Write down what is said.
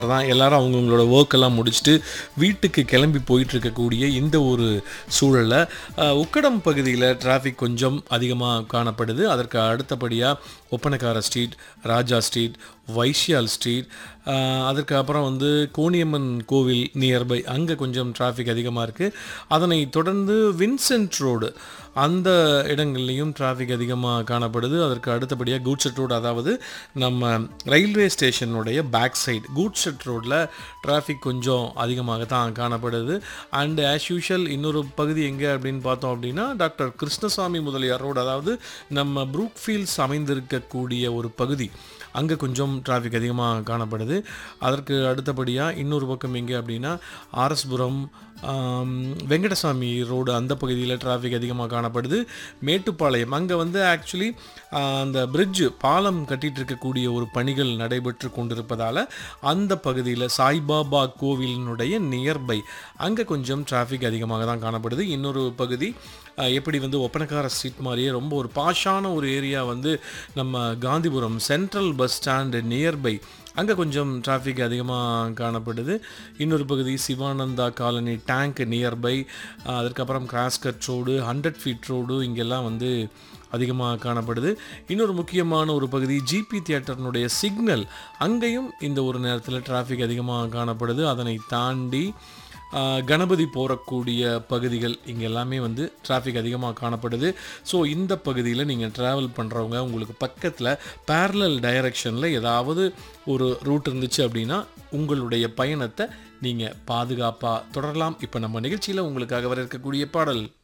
தான் எல்லாரும் அவங்கவுங்களோட ஒர்க் எல்லாம் முடிச்சுட்டு வீட்டுக்கு கிளம்பி போயிட்டு இருக்கக்கூடிய இந்த ஒரு சூழலில் உக்கடம் பகுதியில் டிராஃபிக் கொஞ்சம் அதிகமாக காணப்படுது அதற்கு அடுத்தபடியாக Oppanakara street Raja street Vysial street அஹ், அதற்கு அப்புறம் வந்து கோணியம்மன் கோவில் நியர்பை அங்கே கொஞ்சம் டிராஃபிக் அதிகமாக இருக்குது அதனை தொடர்ந்து வின்சென்ட் ரோடு அந்த இடங்கள்லையும் டிராஃபிக் அதிகமாக காணப்படுது அதற்கு அடுத்தபடியாக கூட்ஸட் ரோடு அதாவது நம்ம ரயில்வே ஸ்டேஷனுடைய பேக் சைடு கூட்ஸட் ரோட்டில் டிராஃபிக் கொஞ்சம் அதிகமாக தான் காணப்படுது அண்ட் ஆஸ் யூஷுவல் இன்னொரு பகுதி எங்கே அப்படின்னு பார்த்தோம் அப்படின்னா டாக்டர் கிருஷ்ணசாமி முதலியார் ரோடு அதாவது நம்ம ப்ரூக்ஃபீல்ட்ஸ் அமைந்திருக்கக்கூடிய ஒரு பகுதி அங்கே கொஞ்சம் டிராஃபிக் அதிகமாக காணப்படுது அதற்கு அடுத்தபடியாக இன்னொரு பக்கம் எங்கே அப்படின்னா ஆர்எஸ்புரம் ஆம், வெங்கடசாமி ரோடு அந்த பகுதியில் டிராஃபிக் அதிகமாக காணப்படுது மேட்டுப்பாளையம் அங்கே வந்து ஆக்சுவலி அந்த பிரிட்ஜ் பாலம் கட்டிட்டு இருக்கக்கூடிய ஒரு பணிகள் நடைபெற்று கொண்டிருப்பதால் அந்த பகுதியில் சாய்பாபா கோவிலினுடைய நியர்பை அங்கே கொஞ்சம் டிராஃபிக் அதிகமாக தான் காணப்படுது இன்னொரு பகுதி அஹ், எப்படி வந்து ஒப்பனக்கார ஸ்ட்ரீட் மாதிரியே ரொம்ப ஒரு பாஷான ஒரு ஏரியா வந்து நம்ம Gandhipuram central bus stand nearby அங்கே கொஞ்சம் டிராஃபிக் அதிகமாக காணப்படுது இன்னொரு பகுதி சிவானந்தா காலனி டேங்க் நியர்பை அதுக்கப்புறம் crosscut road hundred feet road இங்கெல்லாம் வந்து அதிகமாக காணப்படுது இன்னொரு முக்கியமான ஒரு பகுதி ஜிபி தியேட்டர்னுடைய சிக்னல் அங்கேயும் இந்த ஒரு நேரத்தில் டிராஃபிக் அதிகமாக காணப்படுது அதனை தாண்டி ஆஹ், கணபதி போகக்கூடிய பகுதிகள் இங்கே எல்லாமே வந்து டிராஃபிக் அதிகமாக காணப்படுது ஸோ இந்த பகுதியில் நீங்கள் ட்ராவல் பண்ணுறவங்க உங்களுக்கு பக்கத்தில் parallel டைரக்ஷனில் ஏதாவது ஒரு ரூட் இருந்துச்சு அப்படின்னா உங்களுடைய பயணத்தை நீங்கள் பாதுகாப்பாக தொடரலாம் இப்போ நம்ம நிகழ்ச்சியில் உங்களுக்காக வர இருக்கக்கூடிய பாடல்